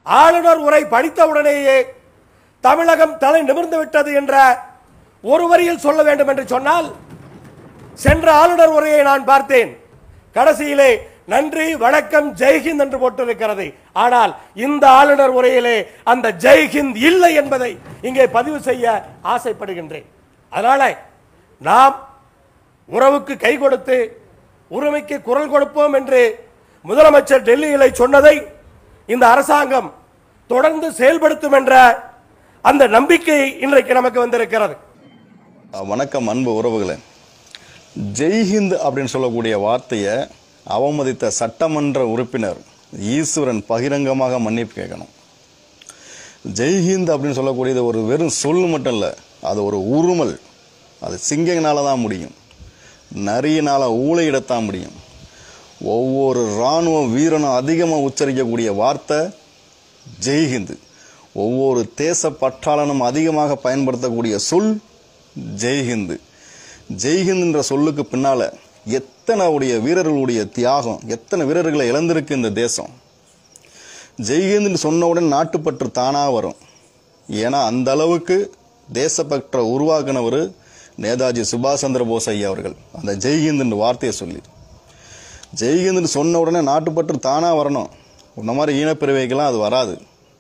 ஆளுநர் உரை படித்தவுடனேயே தமிழகம் தலை நிமிர்ந்து விட்டது என்ற ஒரு வரியில் சொல்ல வேண்டும் என்று சொன்னால் சென்ற ஆளுநர் உரையை நான் பார்த்தேன் கடைசியிலே நன்றி வணக்கம் ஜெய்ஹிந்த் என்று போட்டிருக்கிறது ஆனால் இந்த ஆளுநர் உரையிலே அந்த ஜெய்ஹிந்த் இல்லை என்பதை இங்கே பதிவு செய்ய ஆசைப்படுகின்றேன் அதனால நாம் உறவுக்கு கை கொடுத்து உரிமைக்கு குரல் கொடுப்போம் என்று முதலமைச்சர் டெல்லியிலே சொன்னதை இந்த அரசாங்கம் தொடர்ந்து செயல்படுத்தும் என்ற அந்த நம்பிக்கை இன்றைக்கு நமக்கு வந்திருக்கிறது வணக்கம் அன்பு உறவுகளே ஜெய்ஹிந்த் அப்படின்னு சொல்லக்கூடிய வார்த்தையை அவமதித்த சட்டமன்ற உறுப்பினர் ஈஸ்வரன் பகிரங்கமாக மன்னிப்பு கேட்கணும் ஜெய்ஹிந்த் அப்படின்னு சொல்லக்கூடியது ஒரு வெறும் சொல் மட்டும் இல்லை அது ஒரு உருமல் அது சிங்கங்கனால தான் முடியும் நரியினால ஊழையிடத்தான் முடியும் ஒவ்வொரு இராணுவ வீரனும் அதிகமாக உச்சரிக்கக்கூடிய வார்த்தை ஜெய்ஹிந்த் ஒவ்வொரு தேச பற்றாளனும் அதிகமாக பயன்படுத்தக்கூடிய சொல் ஜெய்ஹிந்த் ஜெய்ஹிந்த் என்ற சொல்லுக்கு பின்னால எத்தனை உடைய வீரர்களுடைய தியாகம் எத்தனை வீரர்களை இழந்திருக்கு இந்த தேசம் ஜெய்ஹிந்த்னு சொன்ன உடனே நாட்டுப்பற்று தானா வரும் ஏன்னா அந்த அளவுக்கு தேசப்பற்ற உருவாக்குனவர் நேதாஜி சுபாஷ் சந்திர போஸ் ஐயா அவர்கள் அந்த ஜெய்ஹிந்த் வார்த்தையை சொல்லி ஜெய்ஹிந்த்னு சொன்ன உடனே நாட்டுப்பற்று தானா வரணும் இந்த மாதிரி ஈனப்பிறவைக்கெல்லாம் அது வராது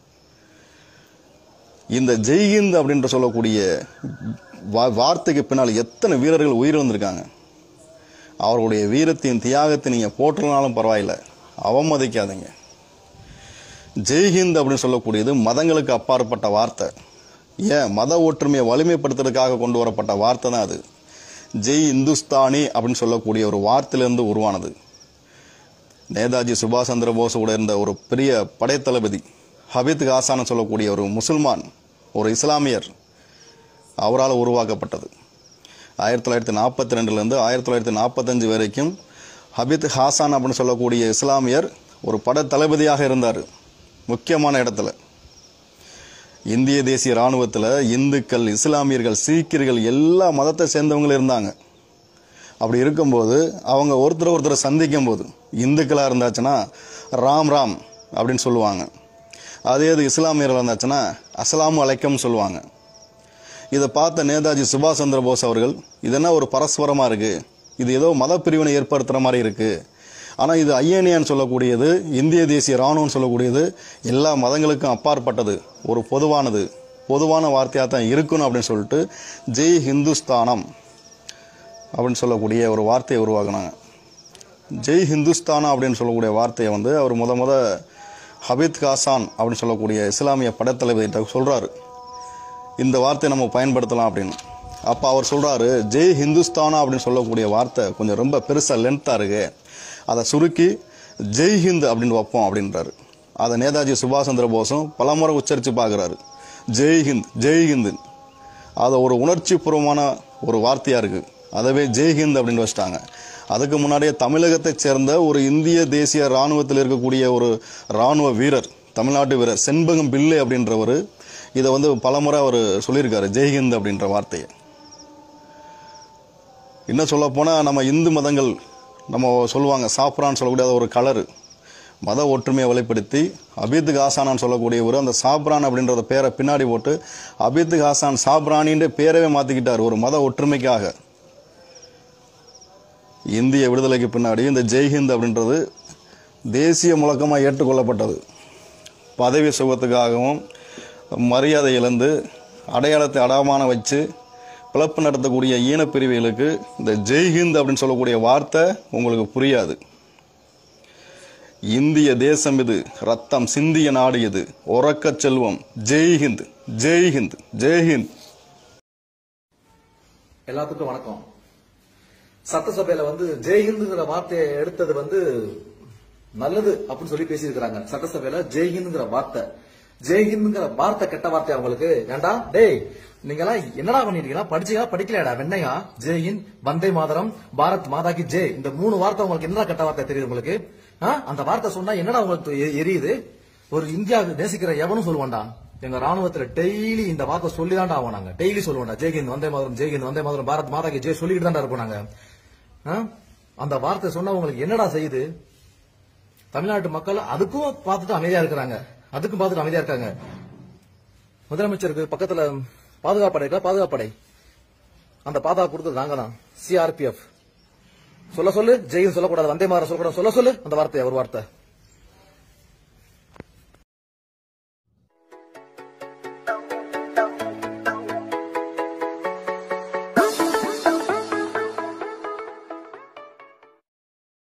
இந்த ஜெய்ஹிந்த் அப்படின்ற சொல்லக்கூடிய வா- வார்த்தைக்கு பின்னால் எத்தனை வீரர்கள் உயிரிழந்திருக்காங்க அவர்களுடைய வீரத்தின் தியாகத்தை நீங்கள் போற்றலனாலும் பரவாயில்ல அவமதிக்காதீங்க ஜெய்ஹிந்த் அப்படின்னு சொல்லக்கூடியது மதங்களுக்கு அப்பாற்பட்ட வார்த்தை ஏன் மத ஒற்றுமையை வலிமைப்படுத்துறதுக்காக கொண்டு வரப்பட்ட வார்த்தை தான் அது ஜெய் இந்துஸ்தானி அப்படின்னு சொல்லக்கூடிய ஒரு வார்த்தையிலிருந்து உருவானது நேதாஜி சுபாஷ் சந்திர போஸ் கூட இருந்த ஒரு பெரிய படைத்தளபதி ஹபீத் ஹாசான் சொல்லக்கூடிய ஒரு முசல்மான் ஒரு இஸ்லாமியர் அவரால் உருவாக்கப்பட்டது ஆயிரத்தி தொள்ளாயிரத்தி நாற்பத்தி ரெண்டுலேருந்து ஆயிரத்தி தொள்ளாயிரத்தி நாற்பத்தஞ்சு வரைக்கும் ஹபீத் ஹாசான் அப்படின்னு சொல்லக்கூடிய இஸ்லாமியர் ஒரு படை தளபதியாக இருந்தார் முக்கியமான இடத்துல இந்திய தேசிய இராணுவத்தில் இந்துக்கள் இஸ்லாமியர்கள் சீக்கியர்கள் எல்லா மதத்தை சேர்ந்தவங்களும் இருந்தாங்க அப்படி இருக்கும்போது அவங்க ஒருத்தர் ஒருத்தரை சந்திக்கும் போது இந்துக்களாக இருந்தாச்சுன்னா ராம் ராம் அப்படின்னு சொல்லுவாங்க அதே இது இஸ்லாமியர்கள் இருந்தாச்சுன்னா அஸ்ஸலாமு அலைக்கம் சொல்லுவாங்க இதை பார்த்த நேதாஜி சுபாஷ் சந்திர போஸ் அவர்கள் இதென்ன ஒரு பரஸ்பரமாக இருக்குது இது ஏதோ மத பிரிவினை ஏற்படுத்துகிற மாதிரி இருக்குது ஆனால் இது ஐஎன்ஏன்னு சொல்லக்கூடியது இந்திய தேசிய இராணுவம் சொல்லக்கூடியது எல்லா மதங்களுக்கும் அப்பாற்பட்டது ஒரு பொதுவானது பொதுவான வார்த்தையாக தான் இருக்கணும் அப்படின்னு சொல்லிட்டு ஜெய் ஹிந்துஸ்தானம் அப்படின்னு சொல்லக்கூடிய ஒரு வார்த்தையை உருவாக்குனாங்க ஜெய் ஹிந்துஸ்தானா அப்படின்னு சொல்லக்கூடிய வார்த்தையை வந்து அவர் முத முத ஹபீத் காசான் அப்படின்னு சொல்லக்கூடிய இஸ்லாமிய படைத்தளபதிகிட்ட சொல்கிறாரு இந்த வார்த்தையை நம்ம பயன்படுத்தலாம் அப்படின்னு அப்போ அவர் சொல்கிறாரு ஜெய் ஹிந்துஸ்தானா அப்படின்னு சொல்லக்கூடிய வார்த்தை கொஞ்சம் ரொம்ப பெருசாக லென்த்தாக இருக்கு அதை சுருக்கி ஜெய் ஹிந்த் அப்படின்னு வைப்போம் அப்படின்றாரு அதை நேதாஜி சுபாஷ் சந்திர போஸும் பலமுறை உச்சரித்து பார்க்குறாரு ஜெய் ஹிந்த் ஜெய் ஹிந்த் அதை ஒரு உணர்ச்சிபூர்வமான ஒரு வார்த்தையாக இருக்குது அதவே ஜெய் ஹிந்த் அப்படின்னு வச்சிட்டாங்க அதுக்கு முன்னாடியே தமிழகத்தைச் சேர்ந்த ஒரு இந்திய தேசிய இராணுவத்தில் இருக்கக்கூடிய ஒரு இராணுவ வீரர் தமிழ்நாட்டு வீரர் செண்பகம் பிள்ளை அப்படின்றவர் இதை வந்து பலமுறை அவர் சொல்லியிருக்காரு ஜெய்ஹிந்த் அப்படின்ற வார்த்தையை இன்னும் சொல்ல போனால் நம்ம இந்து மதங்கள் நம்ம சொல்லுவாங்க சாப்ரான்னு சொல்லக்கூடிய அது ஒரு கலரு மத ஒற்றுமையை வெளிப்படுத்தி அபித் ஹாசானான்னு சொல்லக்கூடியவர் அந்த சாப்ரான் அப்படின்றத பேரை பின்னாடி போட்டு அபித் ஹாசான் சாப்ரானின்ற பேரவே மாற்றிக்கிட்டார் ஒரு மத ஒற்றுமைக்காக இந்திய விடுதலைக்கு பின்னாடி இந்த ஜெய்ஹிந்த் அப்படின்றது தேசிய முழக்கமாக ஏற்றுக்கொள்ளப்பட்டது பதவி சுகத்துக்காகவும் மரியாதை இழந்து அடையாளத்தை அடமான வச்சு பிளப்பு நடத்தக்கூடிய ஈனப்பிரிவுகளுக்கு இந்த ஜெய்ஹிந்த் அப்படின்னு சொல்லக்கூடிய வார்த்தை உங்களுக்கு புரியாது இந்திய தேசம் இது ரத்தம் சிந்திய நாடு இது உறக்கச் செல்வம் ஜெய்ஹிந்த் ஜெய்ஹிந்த் ஜெய்ஹிந்த் எல்லாத்துக்கும் வணக்கம் சட்டசபையில வந்து ஜெய்ஹிந்துங்கிற வார்த்தையை எடுத்தது வந்து நல்லது அப்படின்னு சொல்லி பேசியிருக்கிறாங்க சட்டசபையில ஜெய்ஹிந்துங்கிற வார்த்தை ஜெய்ஹிந்துங்கிற வார்த்தை கெட்ட வார்த்தை அவங்களுக்கு ஏண்டா டேய் நீங்க எல்லாம் என்னடா பண்ணிட்டீங்களா படிச்சீங்களா படிக்கலையாடா வெண்ணையா ஜெய்ஹிந்த் வந்தே மாதரம் பாரத் மாதா கி ஜெய் இந்த மூணு வார்த்தை உங்களுக்கு என்னடா கெட்ட வார்த்தை தெரியுது உங்களுக்கு ஆ? அந்த வார்த்தை சொன்னா என்னடா உங்களுக்கு எ- எரியுது ஒரு இந்தியா நேசிக்கிற எவனும் சொல்லுவான்டா எங்க ராணுவத்துல டெய்லி இந்த வார்த்தை சொல்லிதான்டா ஆகும் நாங்க டெய்லி சொல்லுவோம்டா ஜெய்ஹிந்த் வந்தே மாதரம் ஜெய்ஹிந்த் வந்தே மாதரம் பாரத் மாதா கி ஜெய் சொல்லிட்டு தான்டா இருப்போம் நாங்க ஆ? அந்த வார்த்தை சொன்னா உங்களுக்கு என்னடா செய்யுது தமிழ்நாட்டு மக்கள் அதுக்கும் பார்த்துட்டு அமைதியா இருக்கிறாங்க அதுக்கும் பார்த்துட்டு அமைதியா இருக்காங்க முதலமைச்சருக்கு பக்கத்துல பாதுகாப்பு படை இருக்கா பாதுகாப்பு படை அந்த பாதுகாப்பு கொடுத்தது நாங்க தான் சிஆர்பிஎஃப் சொல்ல சொல்லு ஜெயின் சொல்லக்கூடாது வந்தே மாற சொல்லக்கூடாது சொல்ல சொல்லு அந்த வார்த்தை ஒரு வார்த்தை